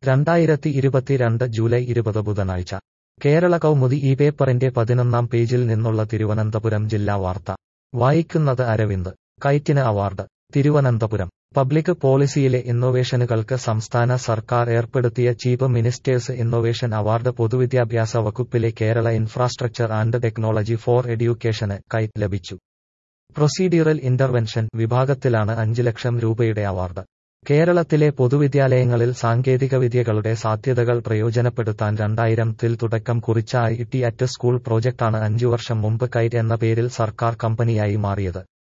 രണ്ടായിരത്തി ഇരുപത്തിരണ്ട് ജൂലൈ ഇരുപത് ബുധനാഴ്ച കേരള കൗമുദി ഈ പേപ്പറിന്റെ പതിനൊന്നാം പേജിൽ നിന്നുള്ള തിരുവനന്തപുരം ജില്ലാ വാർത്ത വായിക്കുന്നത് അരവിന്ദ് കൈറ്റിന് അവാർഡ് തിരുവനന്തപുരം പബ്ലിക് പോളിസിയിലെ ഇന്നൊവേഷനുകൾക്ക് സംസ്ഥാന സർക്കാർ ഏർപ്പെടുത്തിയ ചീഫ് മിനിസ്റ്റേഴ്സ് ഇന്നൊവേഷൻ അവാർഡ് പൊതുവിദ്യാഭ്യാസ വകുപ്പിലെ Kerala infrastructure and technology for എഡ്യൂക്കേഷന് കൈറ്റ് ലഭിച്ചു പ്രൊസീഡിയറൽ ഇന്റർവെൻഷൻ വിഭാഗത്തിലാണ് അഞ്ച് ലക്ഷം രൂപയുടെ അവാർഡ് കേരളത്തിലെ പൊതുവിദ്യാലയങ്ങളിൽ സാങ്കേതികവിദ്യകളുടെ സാധ്യതകൾ പ്രയോജനപ്പെടുത്താൻ രണ്ടായിരത്തിൽ തുടക്കം കുറിച്ച ഐ ടി അറ്റ് സ്കൂൾ പ്രോജക്ടാണ് അഞ്ചു വർഷം മുമ്പ് കൈറ്റ് എന്ന പേരിൽ സർക്കാർ കമ്പനിയായി മാറിയത്